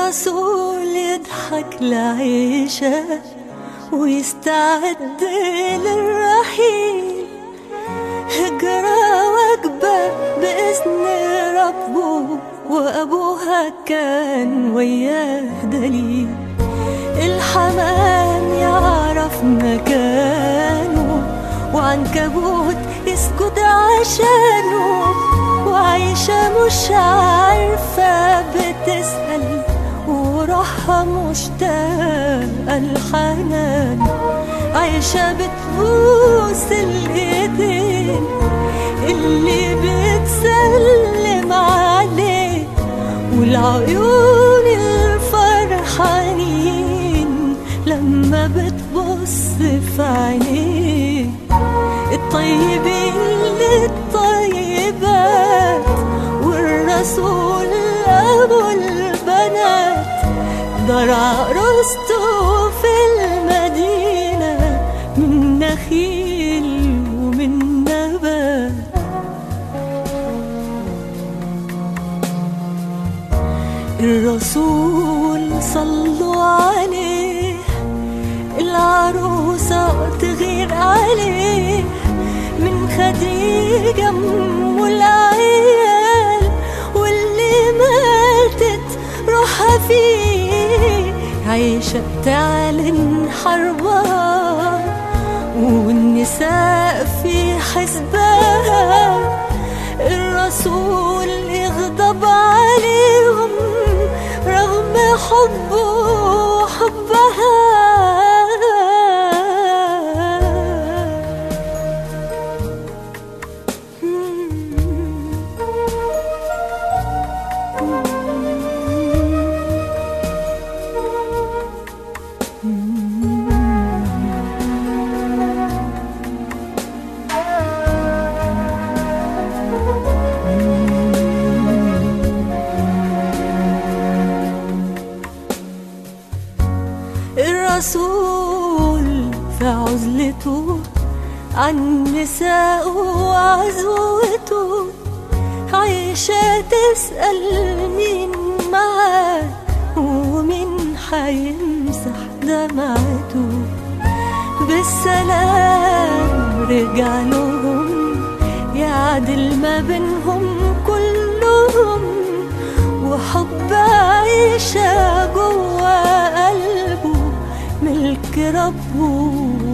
الرسول يضحك لعيشة ويستعد للرحيل هجرة وجبة بإذن ربه وأبوها كان وياه دليل الحمام يعرف مكانه وعنكبوت يسجد عشانه وعايشة مش عارفة بتسأل وروحها مشتاقة الحنان عايشة بتبوس الإيدين اللي بتسلم عليه والعيون الفرحانين لما بتبص في عينيه الطيبين للطيبات والرسول أبو البنات دار عروسته في المدينة من نخيل ومن نبات الرسول صلوا عليه العروسة تغير عليه من خديجة أم العيال واللي ماتت روحها فيه عايشة تعلن حربها والنساء في حسبها الرسول يغضب عليهم رغم حبه وحبها الرسول في عزلته عن نساء وعزوته عايشة تسأل مين معاه ومين حيمسح دمعته بالسلام رجع لهم يعدل ما بينهم كلهم وحب عيشة جوا قلبه ملك ربه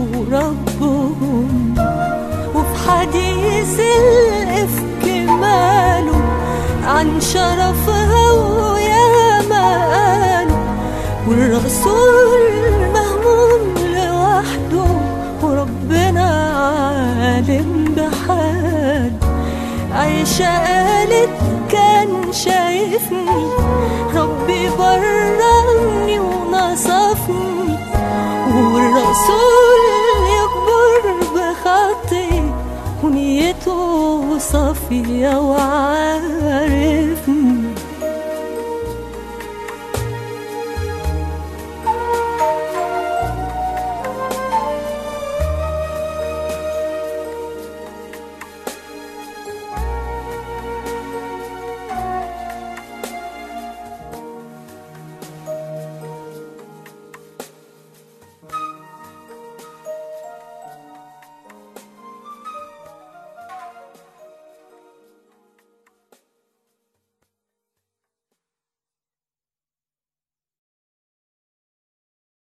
وربهم وفي حديث الإفك ماله عن شرفها ويا مقاله والرسول مهموم لوحده وربنا عالم بحاله عايشة قالت كان شايفني ربي بررني ونصفني والرسول يكبر بخطي ونيته صافية وعارفني